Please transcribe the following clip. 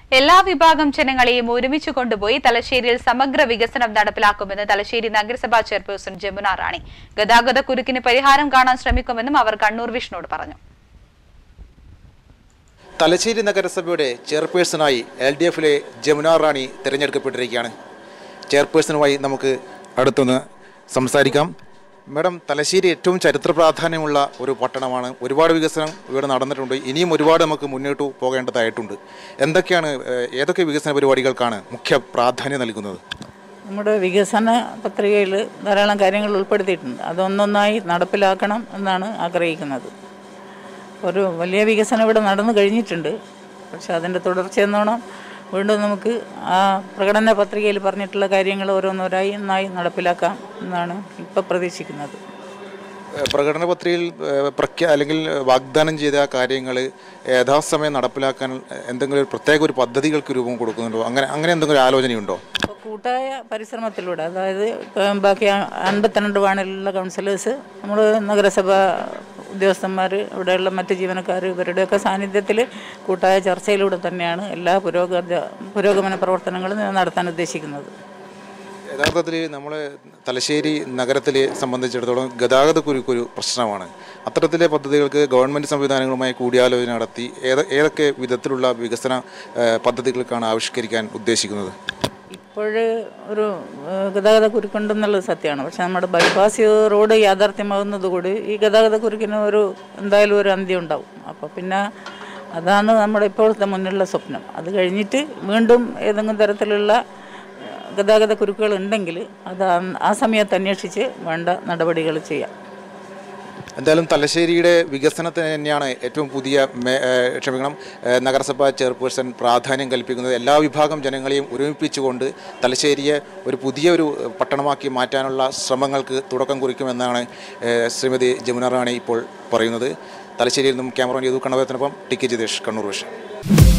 എല്ലാ വിഭാഗം ജനങ്ങളെയും ഒരുമിച്ച് കൊണ്ടുപോയി തലശ്ശേരിയിൽ സമഗ്ര വികസനം നടപ്പിലാക്കുമെന്ന് തലശ്ശേരി നഗരസഭാ ചെയർപേഴ്സൺ ജമുന റാണി ഗതാഗത കുരുക്കിന് പരിഹാരം കാണാൻ ശ്രമിക്കുമെന്നും അവർ കണ്ണൂർ വിഷ്ണുവോട് പറഞ്ഞു തലശ്ശേരി നഗരസഭയുടെ ചെയർപേഴ്സണായി എൽ ഡി എഫിലെ ജമുന റാണി തിരഞ്ഞെടുക്കപ്പെട്ടിരിക്കുകയാണ് ചെയർപേഴ്സണുമായി നമുക്ക് അടുത്തൊന്ന് സംസാരിക്കാം മാഡം തലശ്ശേരി ഏറ്റവും ചരിത്ര പ്രാധാന്യമുള്ള ഒരു പട്ടണമാണ് ഒരുപാട് വികസനം ഇവിടെ നടന്നിട്ടുണ്ട് ഇനിയും ഒരുപാട് നമുക്ക് മുന്നോട്ട് പോകേണ്ടതായിട്ടുണ്ട് എന്തൊക്കെയാണ് ഏഹ്, ഏതൊക്കെ വികസന പരിപാടികൾക്കാണ് മുഖ്യ പ്രാധാന്യം നൽകുന്നത് നമ്മുടെ വികസന പത്രികയിൽ ധാരാളം കാര്യങ്ങൾ ഉൾപ്പെടുത്തിയിട്ടുണ്ട് അതൊന്നൊന്നായി നടപ്പിലാക്കണം എന്നാണ് ആഗ്രഹിക്കുന്നത് ഒരു വലിയ വികസനം ഇവിടെ നടന്നു കഴിഞ്ഞിട്ടുണ്ട് പക്ഷെ അതിൻ്റെ തുടർച്ചയെന്നോണം വീണ്ടും നമുക്ക് ആ പ്രകടന പത്രികയിൽ പറഞ്ഞിട്ടുള്ള കാര്യങ്ങൾ ഓരോന്നോരായി നന്നായി നടപ്പിലാക്കാം എന്നാണ് ഇപ്പോൾ പ്രതീക്ഷിക്കുന്നത് ഏഹ്, പ്രകടന പത്രികയിൽ ഏഹ്, പ്രഖ്യാ അല്ലെങ്കിൽ വാഗ്ദാനം ചെയ്ത കാര്യങ്ങൾ യഥാസമയം നടപ്പിലാക്കാൻ എന്തെങ്കിലും ഒരു പ്രത്യേക ഒരു പദ്ധതികൾക്ക് രൂപം കൊടുക്കുന്നുണ്ടോ അങ്ങനെ അങ്ങനെ എന്തെങ്കിലും ഒരു ആലോചനയുണ്ടോ അപ്പോൾ കൂട്ടായ പരിശ്രമത്തിലൂടെ അതായത് ഇപ്പം ബാക്കി അൻപത്തിരണ്ട് വാർഡിലുള്ള കൗൺസിലേഴ്സ് നമ്മൾ നഗരസഭ ഉദ്യോഗസ്ഥന്മാർ ഇവിടെയുള്ള മറ്റ് ജീവനക്കാർ ഇവരുടെയൊക്കെ സാന്നിധ്യത്തിൽ കൂട്ടായ ചർച്ചയിലൂടെ തന്നെയാണ് എല്ലാ പുരോഗതി പുരോഗമന പ്രവർത്തനങ്ങളും നടത്താൻ ഉദ്ദേശിക്കുന്നത് യഥാർത്ഥത്തിൽ നമ്മൾ തലശ്ശേരി നഗരത്തിലെ സംബന്ധിച്ചിടത്തോളം ഗതാഗത കുരുക്കൊരു പ്രശ്നമാണ് അത്തരത്തിലെ പദ്ധതികൾക്ക് ഗവൺമെൻറ് സംവിധാനങ്ങളുമായി കൂടിയാലോചന നടത്തി ഏത ഏതൊക്കെ വിധത്തിലുള്ള വികസന ഏഹ്, പദ്ധതികൾക്കാണ് ആവിഷ്കരിക്കാൻ ഉദ്ദേശിക്കുന്നത് ഇപ്പോൾ ഒരു ഏഹ്, ഗതാഗത കുരുക്കുണ്ടെന്നുള്ളത് സത്യമാണ് പക്ഷെ നമ്മുടെ ബൈപ്പാസ് റോഡ് യാഥാർത്ഥ്യമാകുന്നതുകൂടി ഈ ഗതാഗത കുരുക്കിന് ഒരു എന്തായാലും ഒരു അന്ത്യം ഉണ്ടാവും അപ്പോൾ പിന്നെ അതാണ് നമ്മുടെ ഇപ്പോഴത്തെ മുന്നിലുള്ള സ്വപ്നം അത് കഴിഞ്ഞിട്ട് വീണ്ടും ഏതെങ്കിലും തരത്തിലുള്ള ഏഹ്, ഗതാഗത കുരുക്കുകൾ ഉണ്ടെങ്കിൽ അത് ആ- ആ സമയത്ത് അന്വേഷിച്ച് വേണ്ട നടപടികൾ ചെയ്യാം എന്തായാലും തലശ്ശേരിയുടെ വികസനത്തിന് തന്നെയാണ് ഏറ്റവും പുതിയ മേ- ഏഹ്, ക്ഷമിക്കണം ഏഹ്, നഗരസഭാ ചെയർപേഴ്സൺ പ്രാധാന്യം കൽപ്പിക്കുന്നത് എല്ലാ വിഭാഗം ജനങ്ങളെയും ഒരുമിപ്പിച്ചുകൊണ്ട് തലശ്ശേരിയെ ഒരു പുതിയ ഒരു പട്ടണമാക്കി മാറ്റാനുള്ള ശ്രമങ്ങൾക്ക് തുടക്കം കുറിക്കുമെന്നാണ് ഏഹ്, ശ്രീമതി ജമുന റാണി ഇപ്പോൾ പറയുന്നത് തലശ്ശേരിയിൽ നിന്നും ക്യാമറ യദു കണവത്തിനൊപ്പം ടി കെ ജിതേഷ് കണ്ണൂർ വിഷയം